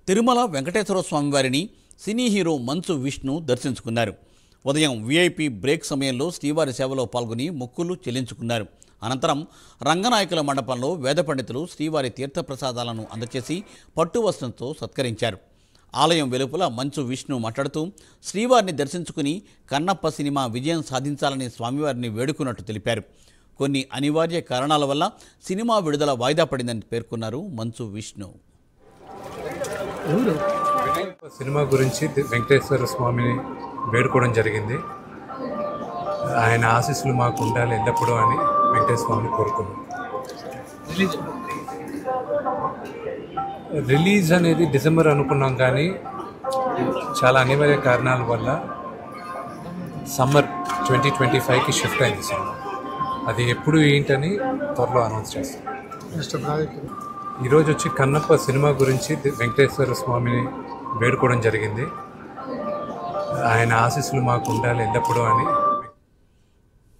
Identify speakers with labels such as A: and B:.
A: తిరుమల వెంకటేశ్వర స్వామి వారిని cine hero మంచు విష్ణు దర్శించుకున్నారు ఉదయం వీఐపీ బ్రేక్ సమయంలో శ్రీవారి సేవలో పాల్గొని మొక్కులు చెల్లించుకున్నారు అనంతరం రంగనాయకుల మండపంలో వేద పండితులు శ్రీవారి తీర్థప్రసాదాలను అందచేసి పట్టు వస్త్రంతో సత్కరించారు ఆలయం వెలుపల మంచు విష్ణు మాట్లాడుతూ శ్రీవారిని దర్శించుకుని కన్నప్ప సినిమా విజయం సాధించాలని స్వామివారిని వేడుకున్నట్టు తెలిపారు కొన్ని అనివార్య కారణాల వల్ల సినిమా విడుదల వాయిదా పడిందని పేర్కొన్నారు మంచు విష్ణు
B: సినిమా గురించి ది- వెంకటేశ్వర స్వామిని వేడుకోవడం జరిగింది ఆయన ఆశీస్సులు మాకు ఉండాలి ఎల్లప్పుడూ అని వెంకటేశ్వర స్వామిని కోరుకున్నాం రిలీజ్ అనేది డిసెంబర్ అనుకున్నాం కానీ చాలా అనివార్య కారణాల వల్ల సమ్మర్ ట్వంటీ ట్వంటీ ఫైవ్కి షిఫ్ట్ అయింది సినిమా అది ఎప్పుడు ఏంటని త్వరలో అనౌన్స్ చేస్తాం ఈరోజు వచ్చి కన్నప్ప సినిమా గురించి ది- వెంకటేశ్వర స్వామిని వేడుకోవడం జరిగింది ఆయన ఆశీస్సులు మాకు ఉండాలి ఎల్లప్పుడూ అని